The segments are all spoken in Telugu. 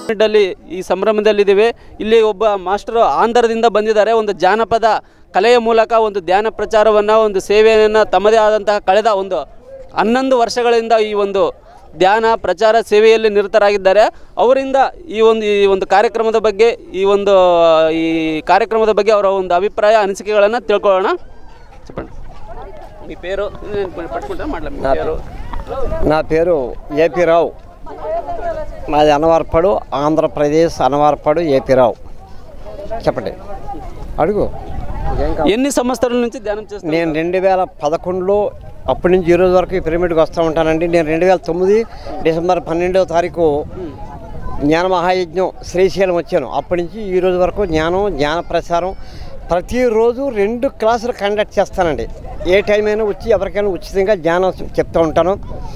ಅಲ್ಲಿ ಈ ಸಂಭ್ರಮದಲ್ಲಿದ್ದೇವೆ ಇಲ್ಲಿ ಒಬ್ಬ ಮಾಸ್ಟರ್ ಆಂಧ್ರದಿಂದ ಬಂದಿದ್ದಾರೆ ಒಂದು ಜಾನಪದ ಕಲೆಯ ಮೂಲಕ ಒಂದು ಧ್ಯಾನ ಪ್ರಚಾರವನ್ನು ಒಂದು ಸೇವೆಯನ್ನು ತಮ್ಮದೇ ಆದಂತಹ ಕಳೆದ ಒಂದು ಹನ್ನೊಂದು ವರ್ಷಗಳಿಂದ ಈ ಒಂದು ಧ್ಯಾನ ಪ್ರಚಾರ ಸೇವೆಯಲ್ಲಿ ನಿರತರಾಗಿದ್ದಾರೆ ಅವರಿಂದ ಈ ಒಂದು ಈ ಒಂದು ಕಾರ್ಯಕ್ರಮದ ಬಗ್ಗೆ ಈ ಒಂದು ಈ ಕಾರ್ಯಕ್ರಮದ ಬಗ್ಗೆ ಅವರ ಒಂದು ಅಭಿಪ್ರಾಯ ಅನಿಸಿಕೆಗಳನ್ನು తిಳ್ಕೊಳ್ಳೋಣ చెప్పండి మీ పేరు నేను పట్టుకుంటా మాట్లాడు మీ పేరు నా పేరు ఏపీ రావు మాది అనవార్పడు ఆంధ్రప్రదేశ్ అనవార్పడు ఏపీ రావు చెప్పండి అడుగు ఎన్ని సంవత్సరాల నుంచి ధ్యానం చేస్తున్నారు నేను రెండు వేల పదకొండులో అప్పటి నుంచి ఈ రోజు వరకు ఈ పిరమిడ్కి వస్తూ ఉంటానండి నేను రెండు వేల తొమ్మిది డిసెంబర్ పన్నెండవ తారీఖు జ్ఞాన మహాయజ్ఞం శ్రీశైలం వచ్చాను అప్పటి నుంచి ఈ రోజు వరకు జ్ఞానం జ్ఞాన ప్రసారం ప్రతిరోజు రెండు క్లాసులు కండక్ట్ చేస్తానండి ఏ టైం అయినా వచ్చి ఎవరికైనా ఉచితంగా జ్ఞానం చెప్తూ ఉంటాను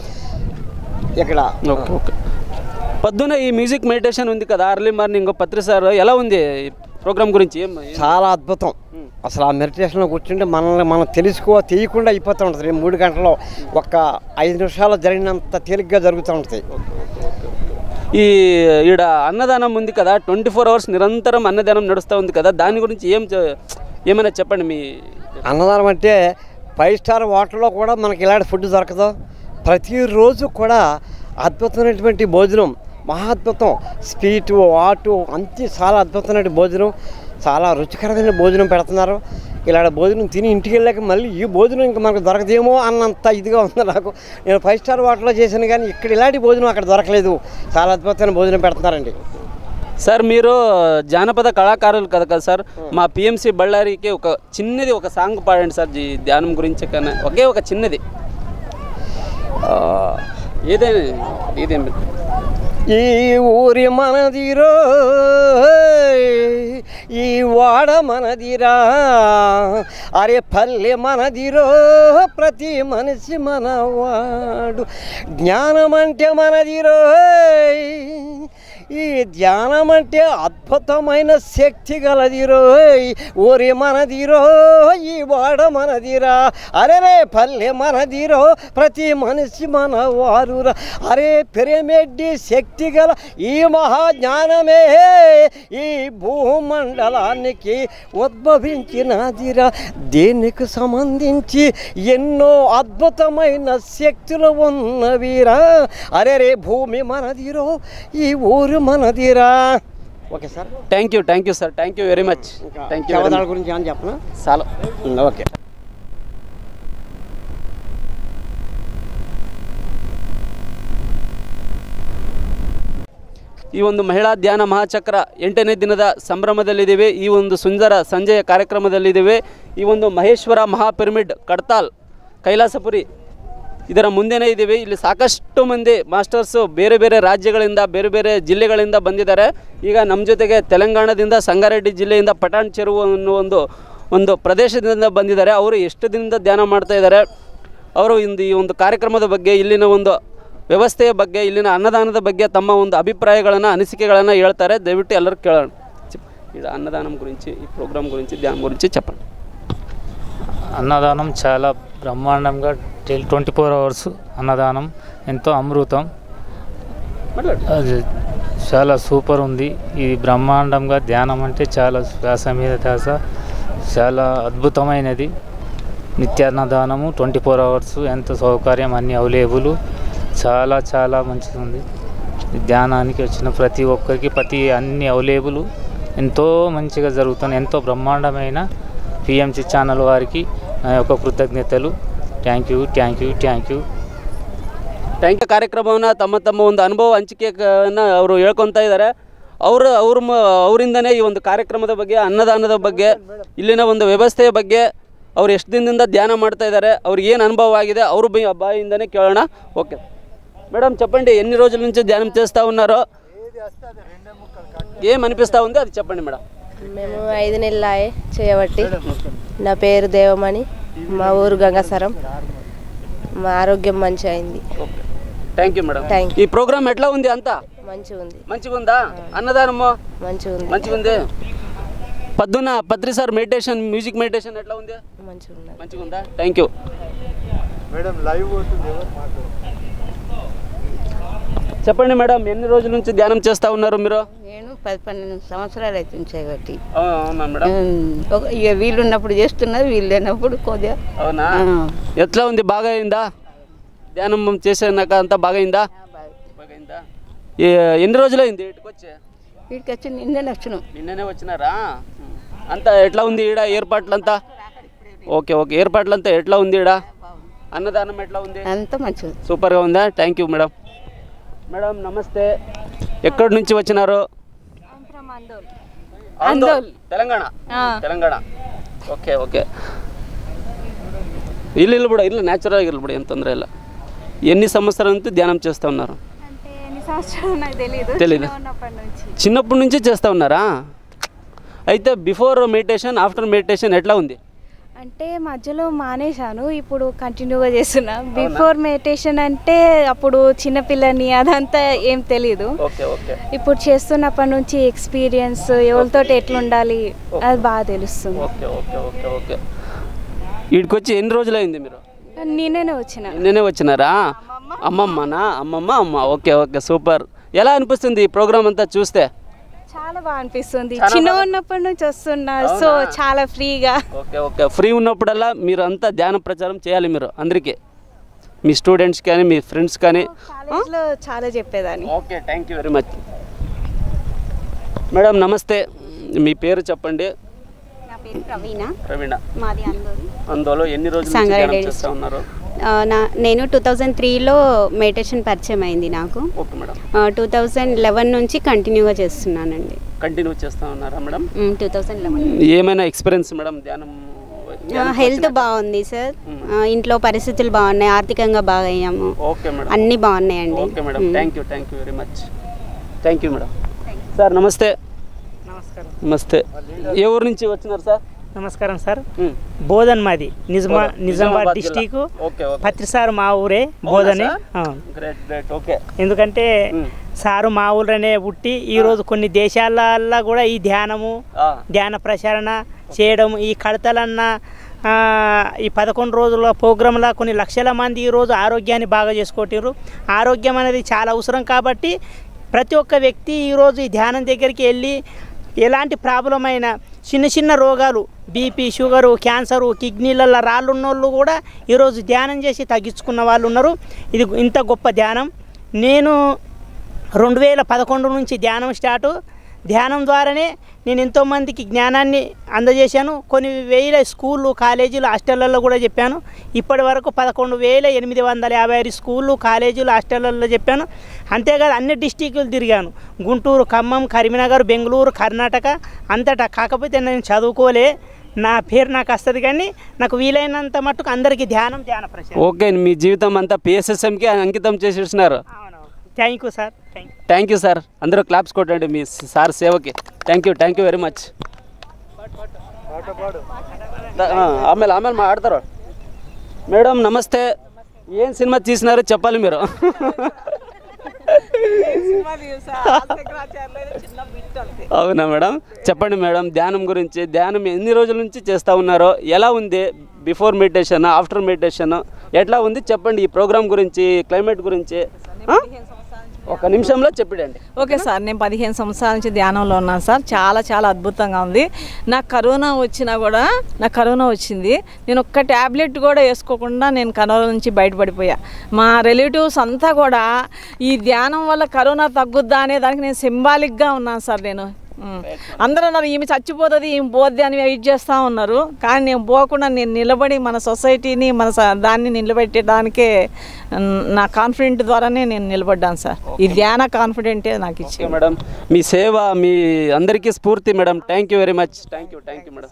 ఇక్కడ ఓకే ఓకే పొద్దున ఈ మ్యూజిక్ మెడిటేషన్ ఉంది కదా అర్లీ మార్నింగ్ పత్రి సార్ ఎలా ఉంది ఈ ప్రోగ్రామ్ గురించి ఏం ఏం- చాలా అద్భుతం అసలు ఆ మెడిటేషన్లో కూర్చుంటే మనల్ని మనం తెలుసుకో తెలియకుండా అయిపోతూ ఉంటుంది ఈ మూడు గంటల్లో ఒక్క ఐదు నిమిషాలు జరిగినంత తేలిగ్గా జరుగుతూ ఉంటుంది ఈ ఈడ అన్నదానం ఉంది కదా ట్వంటీ ఫోర్ అవర్స్ నిరంతరం అన్నదానం నడుస్తూ ఉంది కదా దాని గురించి ఏం చె- ఏమైనా చెప్పండి మీ అన్నదానం అంటే ఫైవ్ స్టార్ హోటల్లో కూడా మనకి ఇలాంటి ఫుడ్ దొరకదు ప్రతిరోజు కూడా అద్భుతమైనటువంటి భోజనం మహా అద్భుతం స్వీటు ఆటు అంతే చాలా అద్భుతమైన భోజనం చాలా రుచికరమైన భోజనం పెడుతున్నారు ఇలాంటి భోజనం తిని ఇంటికి వెళ్ళాక మళ్ళీ ఈ భోజనం ఇంకా మనకు దొరకదేమో అన్నంత ఇదిగా ఉంది నాకు నేను ఫైవ్ స్టార్ హోటల్లో చేశాను కానీ ఇక్కడ ఇలాంటి భోజనం అక్కడ దొరకలేదు చాలా అద్భుతమైన భోజనం పెడుతున్నారండి సార్ మీరు జానపద కళాకారులు కదా కదా సార్ మా పిఎంసి బళ్ళారికి ఒక చిన్నది ఒక సాంగ్ పాడండి సార్ ఈ ధ్యానం గురించి కన్నా ఒకే ఒక చిన్నది ఆ, ఏదైనా ఇదేం ఈ ఊరి మనదిరో ఈ వాడ మనదిరా అరే పల్లె మనదిరో ప్రతి మనిషి మనవాడు జ్ఞానం అంటే మనదిరో ఈ ధ్యానం అంటే అద్భుతమైన శక్తి గలదిరో ఊరి మనదిరో ఈ వాడ మనదిరా అరే రే పల్లె మనదిరో ప్రతి మనిషి మన వారురా అరే పిరమిడ్డి శక్తి గల ఈ మహాజ్ఞానమే ఈ భూమండలానికి ఉద్భవించినదిరా దీనికి సంబంధించి ఎన్నో అద్భుతమైన శక్తులు ఉన్నవిరా అరే రే భూమి మనదిరో ఈ ఊరు మనదిరా okay sir thank you thank you sir thank you very much thank you చవదాల గురించి ఏమని చెప్పనా చాలా ఓకే ಈ ಒಂದು ಮಹಿಳಾ ಧ್ಯಾನ ಮಹಾಚಕ್ರ ಎಂಟನೇ ದಿನದ ಸಂಭ್ರಮದಲ್ಲಿದ್ದೇವೆ ಈ ಒಂದು ಸುಂದರ ಸಂಜೆಯ ಕಾರ್ಯಕ್ರಮದಲ್ಲಿದ್ದೇವೆ ಈ ಒಂದು ಮಹೇಶ್ವರ ಮಹಾಪಿರಮಿಡ್ ಕಡ್ತಾಲ್ ಕೈಲಾಸಪುರಿ ಇದರ ಮುಂದೆನೇ ಇದ್ದೀವಿ ಇಲ್ಲಿ ಸಾಕಷ್ಟು ಮಂದಿ ಮಾಸ್ಟರ್ಸು ಬೇರೆ ಬೇರೆ ರಾಜ್ಯಗಳಿಂದ ಬೇರೆ ಬೇರೆ ಜಿಲ್ಲೆಗಳಿಂದ ಬಂದಿದ್ದಾರೆ ಈಗ ನಮ್ಮ ಜೊತೆಗೆ ತೆಲಂಗಾಣದಿಂದ ಸಂಗಾರೆಡ್ಡಿ ಜಿಲ್ಲೆಯಿಂದ ಪಟಾಣ್ ಚೆರುವು ಅನ್ನೋ ಒಂದು ಒಂದು ಪ್ರದೇಶದಿಂದ ಬಂದಿದ್ದಾರೆ ಅವರು ಎಷ್ಟು ದಿನದಿಂದ ಧ್ಯಾನ ಮಾಡ್ತಾ ಇದ್ದಾರೆ ಅವರು ಇಂದು ಈ ಒಂದು ಕಾರ್ಯಕ್ರಮದ ಬಗ್ಗೆ ಇಲ್ಲಿನ ಒಂದು ವ್ಯವಸ್ಥೆಯ ಬಗ್ಗೆ ಇಲ್ಲಿನ ಅನ್ನದಾನದ ಬಗ್ಗೆ ತಮ್ಮ ಒಂದು అభిప్రాయాలను అనిసిಕೆಗಳನ್ನು ಹೇಳ್ತಾರೆ దయವಿಟ್ಟು ಎಲ್ಲರೂ ಕೇಳೋಣ చెప్- ఇక్కడ అన్నదానం గురించి ఈ ప్రోగ్రామ్ గురించి ధ్యానం గురించి చెప్పండి అన్నదానం చాలా బ్రహ్మాండంగా ట్వంటీ ఫోర్ అవర్స్ అన్నదానం ఎంతో అమృతం అది చాలా సూపర్ ఉంది ఇది బ్రహ్మాండంగా ధ్యానం అంటే చాలా శ్వాస మీద ధ్యాస చాలా అద్భుతమైనది నిత్యాన్నదానము ట్వంటీ ఫోర్ అవర్స్ ఎంత సౌకర్యం అన్ని అవైలబుల్ చాలా చాలా మంచిగా ఉంది ఈ ధ్యానానికి వచ్చిన ప్రతి ఒక్కరికి ప్రతి అన్ని అవైలబుల్ ఎంతో మంచిగా జరుగుతుంది ఎంతో బ్రహ్మాండమైన పిఎంసి ఛానల్ వారికి నా యొక్క కృతజ్ఞతలు thank you thank you thank you ಟ್ಯಾಂಕ್ ಕಾರ್ಯಕ್ರಮವನ್ನು ತಮ್ಮ ತಮ್ಮ ಒಂದು ಅನುಭವ ಹಂಚಿಕೆಯನ್ನು ಅವರು ಹೇಳ್ಕೊತಾ ಇದ್ದಾರೆ ಅವರು ಅವ್ರ ಮ ಅವರಿಂದನೇ ಈ ಒಂದು ಕಾರ್ಯಕ್ರಮದ ಬಗ್ಗೆ ಅನ್ನದಾನದ ಬಗ್ಗೆ ಇಲ್ಲಿನ ಒಂದು ವ್ಯವಸ್ಥೆಯ ಬಗ್ಗೆ ಅವ್ರು ಎಷ್ಟು ದಿನದಿಂದ ಧ್ಯಾನ ಮಾಡ್ತಾ ఇದ್ದಾರೆ ಅವ್ರಿಗೆ ಏನು అನುభవ ఆಗಿದೆ ಅವ್ರ బై బాయిందనే కేళన ఓకే మేడం చెప్పండి ఎన్ని రోజుల నుంచి ధ్యానం చేస్తూ ఉన్నారో ఏం అనిపిస్తూ ఉంది అది చెప్పండి మేడం మేము ఐదు నెలలాయే చేయబట్టి నా పేరు దేవమణి మా ఊరు గంగాసరం మా ఆరోగ్యం మంచి అయింది థ్యాంక్ యూ మేడం Thank ఈ ప్రోగ్రామ్ ఎట్లా ఉంది అంతా మంచిగా ఉంది మంచిగా ఉందా అన్నదానము మంచిగా ఉంది మంచిగా ఉంది పొద్దున్న Patri sir meditation music meditation ఎట్లా ఉంది మంచిగా ఉన్నది మంచిగా ఉందా థ్యాంక్ యూ మేడం లైవ్ పోతుంది ఎవరు మాట్లాడు చెప్పండి మేడం ఎన్ని రోజుల నుంచి ధ్యానం చేస్తూ ఉన్నారు మీరు నేను పది పన్నెండు సంవత్సరాలు అవుతుంది చేయబట్టి ఆ, అవునా మేడం ఒక- ఇక వీళ్ళు ఉన్నప్పుడు చేస్తున్నది వీళ్ళు లేనప్పుడు కొద్దిగా అవునా ఆ. ఎట్లా ఉంది బాగా అయిందా ధ్యానం చేసాక అంతా బాగా అయిందా బాగా అయిందా ఏ- ఎన్ని రోజులు అయింది ఇటుకు వచ్చి వీటికి వచ్చి నిన్నే వచ్చినాం నిన్ననే వచ్చినారా అంతా ఎట్లా ఉంది ఈడ ఏర్పాట్లంతా ఓకే ఓకే ఏర్పాట్లంతా ఎట్లా ఉంది ఈడ అన్నదానం ఎట్లా ఉంది అంతా మంచిది సూపర్గా ఉందా థ్యాంక్ యూ మేడం మేడం నమస్తే ఎక్కడి నుంచి వచ్చినారు ఆందోల్ తెలంగాణ తెలంగాణ ఓకే ఓకే ఇల్లు ఇల్లు కూడా ఇల్లు న్యాచురల్గా ఇల్లు కూడా ఏం తొందర ಇಲ್ಲ ఎన్ని సంవత్సరాల నుంచి ధ్యానం చేస్తూ ఉన్నారు అంటే ఎన్ని సంవత్సరాలు నాకు తెలియదు తెలీదా? చిన్నగా ఉన్నప్పటి నుంచి చిన్నప్పటి నుంచి చేస్తూ ఉన్నారా అయితే బిఫోర్ మెడిటేషన్ ఆఫ్టర్ మెడిటేషన్ ఎట్లా ఉంది అంటే మధ్యలో మానేశాను ఇప్పుడు కంటిన్యూగా చేస్తున్నా బిఫోర్ మెడిటేషన్ అంటే అప్పుడు చిన్నపిల్లని అదంతా ఏం తెలీదు ఓకే ఓకే ఇప్పుడు చేస్తున్నప్పటి నుంచి ఎక్స్పీరియన్స్ ఎవరితో ఎట్లా ఉండాలి అది బాగా తెలుస్తుంది ఓకే ఓకే ఓకే ఓకే వీడికి వచ్చి ఎన్ని రోజులు అయింది మీరు నేనే వచ్చిన నిన్ననే వచ్చినారా అమ్మమ్మనా అమ్మమ్మ అమ్మ ఓకే ఓకే సూపర్ ఎలా అనిపిస్తుంది ఈ ప్రోగ్రామ్ అంతా చూస్తే చాలా బాగా అనిపిస్తుంది చిన్న ఉన్నప్పటి నుంచి వస్తున్నా సో చాలా ఫ్రీగా ఓకే ఓకే ఫ్రీ ఉన్నప్పుడల్లా మీరు అంతా ధ్యాన ప్రచారం చేయాలి మీరు అందరికీ మీ స్టూడెంట్స్ కానీ మీ ఫ్రెండ్స్ కానీ కాలేజ్లో చాలా చెప్పేదాన్ని okay thank you very much madam నమస్తే మీ పేరు చెప్పండి నా పేరు ప్రవీణ ప్రవీణ మాది అందరూ అందులో ఎన్ని రోజులు నుంచి సంగారెడ్డి ధ్యానం district. చేస్తూ ఉన్నారు నా నేను టూ థౌజండ్ త్రీలో మెడిటేషన్ పరిచయం అయింది నాకు okay madam two thousand eleven నుంచి కంటిన్యూగా చేస్తున్నానండి కంటిన్యూ చేస్తూ ఉన్నారా మేడం టూ థౌజండ్ లెవెన్ ఏమైనా ఎక్స్పీరియన్స్ మేడం ధ్యానం ధ్యానం హెల్త్ వచ్చినట్టు? బాగుంది సార్ ఆ, ఇంట్లో పరిస్థితులు బాగున్నాయి ఆర్థికంగా బాగా అయ్యాము ఓకే మేడం అన్నీ బాగున్నాయండి ఓకే మేడం మ్. Thank you thank you very much thank you madam sir నమస్తే నమస్తే ఏ ఊరు నుంచి వచ్చినారు సార్ నమస్కారం సార్ మ్. బోధన్ మాది నిజమా బోధన్. నిజామాబాద్ నిజామాబాద్ డిస్టిక్ జిల్లా. Okay, okay. పత్రిసార్ మా ఊరే బోధనే ఆ. గ్రేట్ గ్రేట్ ఓకే ఎందుకంటే సారు మా ఊళ్ళోనే పుట్టి ఈరోజు కొన్ని దేశాలల్లో కూడా ఈ ధ్యానము ఆ. ధ్యాన ప్రచారణ చేయడం ఈ కడతలన్న ఆ, ఈ పదకొండు రోజుల ప్రోగ్రాంలో కొన్ని లక్షల మంది ఈరోజు ఆరోగ్యాన్ని బాగా చేసుకుంటారు ఆరోగ్యం అనేది చాలా అవసరం కాబట్టి ప్రతి ఒక్క వ్యక్తి ఈరోజు ఈ ధ్యానం దగ్గరికి వెళ్ళి ఎలాంటి ప్రాబ్లం అయినా చిన్న చిన్న రోగాలు బీపీ షుగరు క్యాన్సరు కిడ్నీలలో రాళ్ళు ఉన్నోళ్ళు కూడా ఈరోజు ధ్యానం చేసి తగ్గించుకున్న వాళ్ళు ఉన్నారు ఇది ఇంత గొప్ప ధ్యానం నేను రెండు వేల పదకొండు నుంచి ధ్యానం స్టార్టు ధ్యానం ద్వారానే నేను ఎంతోమందికి జ్ఞానాన్ని అందజేశాను కొన్ని వేల స్కూళ్ళు కాలేజీలు హాస్టళ్ళల్లో కూడా చెప్పాను ఇప్పటి వరకు పదకొండు వేల ఎనిమిది వందల యాభై ఆరు స్కూళ్ళు కాలేజీలు హాస్టళ్ళల్లో చెప్పాను అంతేకాదు అన్ని డిస్టిక్లు తిరిగాను గుంటూరు ఖమ్మం కరీంనగర్ బెంగళూరు కర్ణాటక అంతటా కాకపోతే నేను చదువుకోలే నా పేరు నాకు వస్తుంది కానీ నాకు వీలైనంత మట్టుకు అందరికీ ధ్యానం ధ్యాన ప్రశ్న ఓకే మీ జీవితం అంతా పిఎస్ఎస్ఎంకి అంకితం చేసేసినారు thank you sir thank you thank you sir అందరూ క్లాప్స్ కొట్టండి మీ సార్ సేవకి thank you thank you very much ఆమె ఆమె మాట్లాడతారు మేడం నమస్తే ఏం సినిమా తీసినారో చెప్పాలి మీరు అవునా మేడం చెప్పండి మేడం ధ్యానం గురించి ధ్యానం ఎన్ని రోజుల నుంచి చేస్తూ ఉన్నారో ఎలా ఉంది బిఫోర్ మెడిటేషన్ ఆఫ్టర్ మెడిటేషన్ ఎట్లా ఉంది చెప్పండి ఈ ప్రోగ్రామ్ గురించి క్లైమేట్ గురించి ఆ? ఒక నిమిషంలో చెప్పిడండి ఓకే సార్ నేను పదిహేను సంవత్సరాల నుంచి ధ్యానంలో ఉన్నాను సార్ చాలా చాలా అద్భుతంగా ఉంది నాకు కరోనా వచ్చినా కూడా నాకు కరోనా వచ్చింది నేను ఒక్క ట్యాబ్లెట్ కూడా వేసుకోకుండా నేను కరోనా నుంచి బయటపడిపోయా మా రిలేటివ్స్ అంతా కూడా ఈ ధ్యానం వల్ల కరోనా తగ్గుద్దా అనే దానికి నేను సింబాలిక్గా ఉన్నాను సార్ నేను ఉమ్. అందరూ అన్నారు ఈమె చచ్చిపోతుంది ఈమె పోద్ది అని వెయిట్ చేస్తూ ఉన్నారు కానీ నేను పోకుండా నేను నిలబడి మన సొసైటీని మన స- దాన్ని నిలబెట్టడానికే ఉమ్, నా కాన్ఫిడెంట్ ద్వారానే నేను నిలబడ్డాను సార్ ఈ ధ్యాన కాన్ఫిడెంటే నాకు ఓకే ఇచ్చింది మేడం మీ సేవ మీ అందరికీ స్ఫూర్తి madam thank you very much thank you thank you madam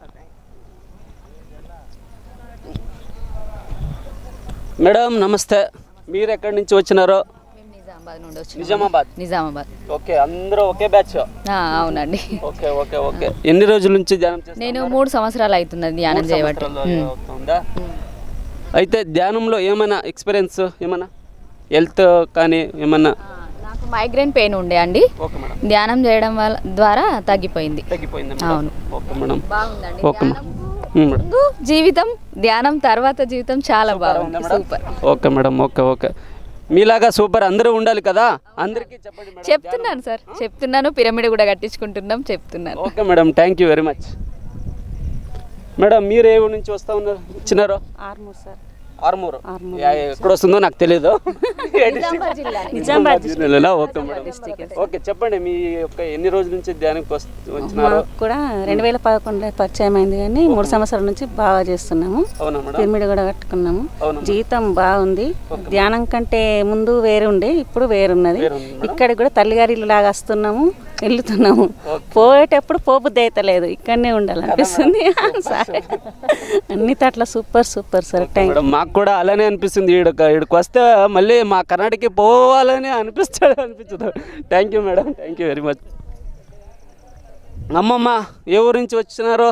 madam నమస్తే మీరు ఎక్కడి నుంచి వచ్చినారో నిజామాబాద్ నుండి వచ్చిన నిజామాబాద్ నిజామాబాద్ ఓకే అందరూ ఒకే బ్యాచ్ ఆ, అవునండి ఓకే ఓకే ఓకే ఎన్ని రోజుల నుంచి ధ్యానం చేస్తున్నారు? నేను మూడు సంవత్సరాలు అవుతున్నది ధ్యానం మూడు చేయబట్టి సంవత్సరాలు ఉమ్. అవుతుందా? అయితే ధ్యానంలో ఏమైనా ఎక్స్పీరియన్స్ ఏమైనా హెల్త్ కానీ ఏమన్నా నాకు మైగ్రేన్ పెయిన్ ఉండే అండి ఓకే మేడం ధ్యానం చేయడం వల్ల ద్వారా తగ్గిపోయింది తగ్గిపోయింది అవును ఓకే మేడం బాగుందండి ఓకే మేడం ఉమ్, మేడం ముందు జీవితం ధ్యానం తర్వాత జీవితం చాలా బాగుంది super okay madam okay okay మీలాగా సూపర్ అందరూ ఉండాలి కదా అందరికీ చెప్పండి మేడం చెప్తున్నాను సార్ చెప్తున్నాను పిరమిడ్ కూడా కట్టించుకుంటున్నాం చెప్తున్నాను okay madam thank you very much madam మీరు ఏ ఊరు నుంచి వస్తా ఉన్నారు వచ్చినారు ఆర్మూర్ సార్ ఆర్మూర్ యా- ఎక్కడ వస్తుందో నాకు తెలియదు నిజామాబాద్ జిల్లాలో ఓకే మేడం ఓకే చెప్పండి మీ యొక్క ఎన్ని రోజుల నుంచి ధ్యానంకి వస్తు- వచ్చినారు మాకు కూడా రెండు వేల పదకొండులో పరిచయం అయింది కానీ మూడు సంవత్సరాల నుంచి బాగా చేస్తున్నాము అవునా మేడం పిరమిడ్ కూడా కట్టుకున్నాము అవునా జీవితం బాగుంది ధ్యానం కంటే ముందు వేరు ఉండే ఇప్పుడు వేరున్నది ఇక్కడికి కూడా తల్లిగారి ఇల్లు లాగా వస్తున్నాము వెళ్తున్నాము పోయేటప్పుడు పోబుద్ది అయితలేదు ఇక్కడనే ఉండాలనిపిస్తుంది సార్ అన్ని తట్ల super super sir thank madam మాకు కూడా అలానే అనిపిస్తుంది ఈడక ఈడకి వస్తే మళ్ళీ మా కర్ణాటకకి పోవాలని అనిపిస్తాడు అనిపించదు thank you madam thank you very much అమ్మమ్మ ఏ ఊరు నుంచి వచ్చినారు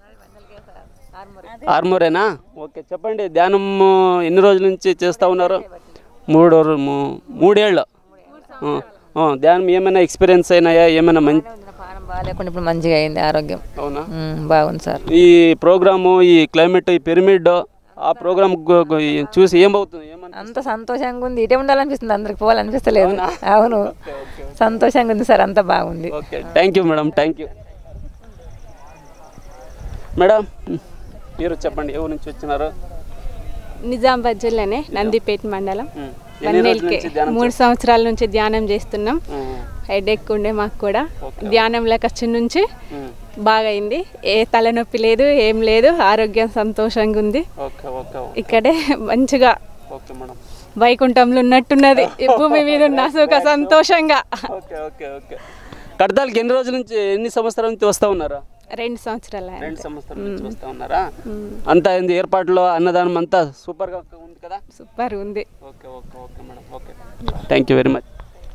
ఆర్మూరేనా ఓకే చెప్పండి ధ్యానం ఎన్ని రోజుల నుంచి చేస్తూ ఉన్నారు మూడు రో- మూ- మూడేళ్ళు ఆ, ఆ, ధ్యానం ఏమైనా ఎక్స్పీరియన్స్ అయినాయా ఏమైనా మంచి పానం బాగాలేకుండా ఇప్పుడు మంచిగా అయింది ఆరోగ్యం అవునా ఉమ్, బాగుంది సార్ ఈ ప్రోగ్రాము ఈ క్లైమేట్ ఈ పిరమిడ్ ఆ ప్రోగ్రామ్ గు- గు- చూసి ఏమవుతుంది ఏమని అంత సంతోషంగా ఉంది ఇటే ఉండాలనిపిస్తుంది అందరికి పోవాలనిపిస్తలేదు అవును సంతోషంగా ఉంది సార్ అంత బాగుంది okay thank you madam thank you madam మీరు చెప్పండి ఎవరి నుంచి వచ్చినారు నిజామాబాద్ జిల్లానే నందిపేట మండలం మ్మ్. ఎన్ని రోజుల వన్నెల్కే నుంచి ధ్యానం మూడు సంవత్సరాల నుంచి ధ్యానం చేస్తున్నాం మ్మ్. హెడేక్ ఉండే మాకు కూడా ధ్యానంలోకి వచ్చి నుంచి మ్మ్. బాగా అయింది ఏ తలనొప్పి లేదు ఏం లేదు ఆరోగ్యం సంతోషంగా ఉంది ఓకే ఓకే ఓకే ఇక్కడే మంచిగా ఓకే మేడం వైకుంఠంలో ఉన్నట్టున్నది ఈ భూమి మీద ఉన్న సుఖ సంతోషంగా ఓకే ఓకే ఓకే కడతాలకి ఎన్ని రోజుల నుంచి ఎన్ని సంవత్సరాల నుంచి వస్తూ ఉన్నారా రెండు సంవత్సరాలు రెండు సంవత్సరాల నుంచి వస్తూ ఉన్నారా అంతా ఏంది ఏర్పాట్లో అన్నదానం అంతా సూపర్గా ఉంది కదా సూపర్ ఉంది okay okay okay madam okay thank you very much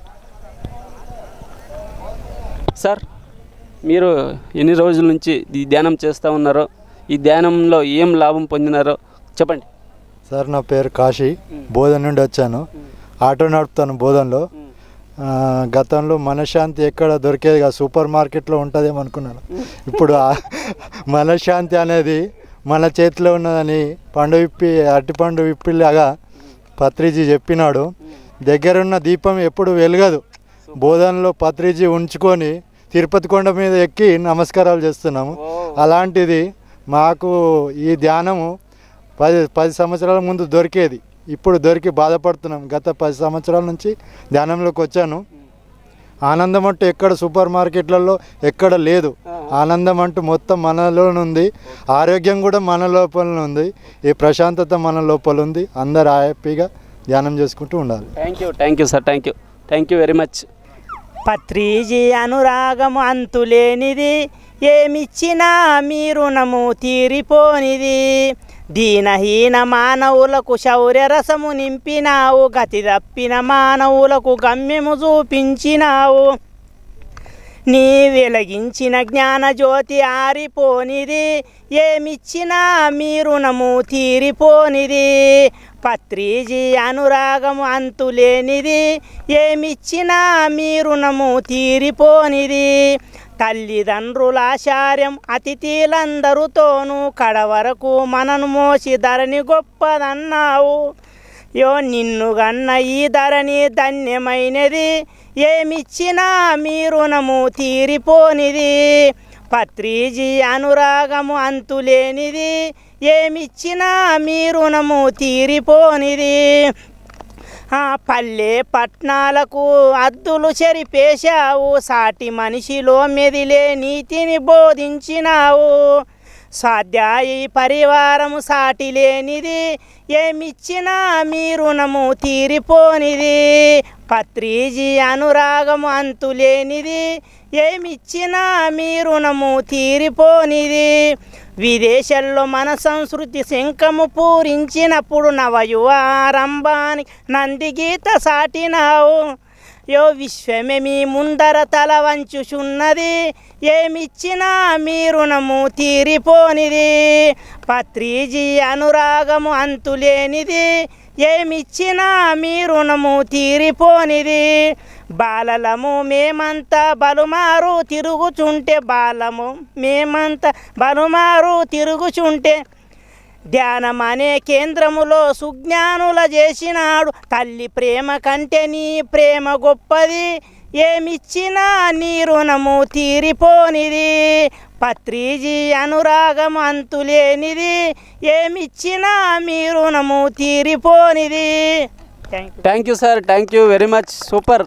sir మీరు ఎన్ని రోజుల నుంచి ఈ ధ్యానం చేస్తూ ఉన్నారో ఈ ధ్యానంలో ఏం లాభం పొందినారో చెప్పండి సార్ నా పేరు కాశీ బోధన నుండి వచ్చాను ఆటో నడుపుతాను బోధనలో ఆ, గతంలో మనశ్శాంతి ఎక్కడ దొరికేది కాదు సూపర్ మార్కెట్లో ఉంటుందేమో అనుకున్నాను ఇప్పుడు ఆ మనశ్శాంతి అనేది మన చేతిలో ఉన్నదని పండు విప్పి అరటిపండు విప్పిలాగా పత్రిజీ చెప్పినాడు దగ్గరున్న దీపం ఎప్పుడు వెలగదు బోధనలో పత్రిజీ ఉంచుకొని తిరుపతి కొండ మీద ఎక్కి నమస్కారాలు చేస్తున్నాము అలాంటిది మాకు ఈ ధ్యానము పది పది సంవత్సరాల ముందు దొరికేది ఇప్పుడు దొరికి బాధపడుతున్నాం గత పది సంవత్సరాల నుంచి ధ్యానంలోకి వచ్చాను ఆనందం అంటూ ఎక్కడ సూపర్ మార్కెట్లలో ఎక్కడ లేదు ఆనందం అంటూ మొత్తం మనలోనే ఉంది ఆరోగ్యం కూడా మన లోపల ఉంది ఈ ప్రశాంతత మన లోపల ఉంది అందరు హ్యాపీగా ధ్యానం చేసుకుంటూ ఉండాలి thank you thank you sir thank you thank you very much Patriji అనురాగము అంతులేనిది ఏమిచ్చినా మీ రుణము తీరిపోనిది దీనహీన మానవులకు శౌర్య రసము నింపినావు గతి తప్పిన మానవులకు గమ్యము చూపించినావు నీ వెలిగించిన జ్ఞాన జ్యోతి ఆరిపోనిది ఏమిచ్చినా మీ రుణము తీరిపోనిది పత్రిజీ అనురాగము అంతులేనిది ఏమిచ్చినా మీ రుణము తీరిపోనిది తల్లిదండ్రుల ఆచార్యం అతిథులందరితోనూ కడవరకు మనను మోసి ధరణి గొప్పదన్నావు యో నిన్ను గన్న ఈ ధరణి ధన్యమైనది ఏమిచ్చినా మీ రుణము తీరిపోనిది పత్రిజీ అనురాగము అంతులేనిది ఏమిచ్చినా మీ రుణము తీరిపోనిది ఆ పల్లె పట్నాలకు అద్దులు చెరిపేశావు సాటి మనిషిలో మెదిలే నీతిని బోధించినావు స్వాధ్యాయి పరివారము సాటి లేనిది ఏమిచ్చినా మీ రుణము తీరిపోనిది పత్రిజీ అనురాగము అంతులేనిది ఏమిచ్చినా మీ రుణము తీరిపోనిది విదేశాల్లో మన సంస్కృతి శంఖము పూరించినప్పుడు నవయువారంభానికి నంది గీత సాటినావు యో విశ్వమే మీ ముందర తల వంచుచున్నది ఏమిచ్చినా మీ రుణము తీరిపోనిది పత్రిజీ అనురాగము అంతులేనిది ఏమిచ్చినా మీ రుణము తీరిపోనిది బాలలము మేమంతా బలుమారు తిరుగుచుంటే బాలము మేమంతా బలుమారు తిరుగుచుంటే ధ్యానం అనే కేంద్రములో సుజ్ఞానుల చేసినాడు తల్లి ప్రేమ కంటే నీ ప్రేమ గొప్పది ఏమిచ్చినా నీ రుణము తీరిపోనిది పత్రిజీ అనురాగం అంతులేనిది ఏమిచ్చినా మీ రుణము తీరిపోనిది thank you thank you sir thank you very much super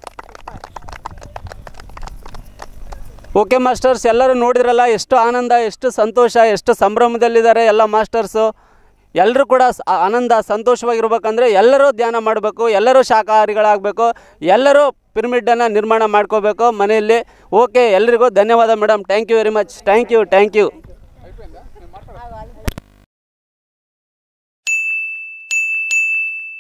okay masters ಎಲ್ಲರೂ ನೋಡಿದ್ರಲ್ಲ ಎಷ್ಟು ಆನಂದ ಎಷ್ಟು ಸಂತೋಷ ಎಷ್ಟು ಸಂಭ್ರಮದಲ್ಲಿದ್ದಾರೆ ಎಲ್ಲ ಮಾಸ್ಟರ್ಸು ಎಲ್ಲರೂ ಕೂಡ ಸ- ಆ- ಆನಂದ ಸಂತೋಷವಾಗಿರ್ಬೇಕಂದ್ರೆ ಎಲ್ಲರೂ ಧ್ಯಾನ ಮಾಡಬೇಕು ಎಲ್ಲರೂ ಶಾಕಾಹಾರಿಗಳಾಗಬೇಕು ಎಲ್ಲರೂ ಪಿರಮಿಡನ್ನು ನಿರ್ಮಾಣ ಮಾಡ್ಕೋಬೇಕು ಮನೆಯಲ್ಲಿ ಓಕೆ ಎಲ್ರಿಗೂ ಧನ್ಯವಾದ madam thank you very much thank you thank you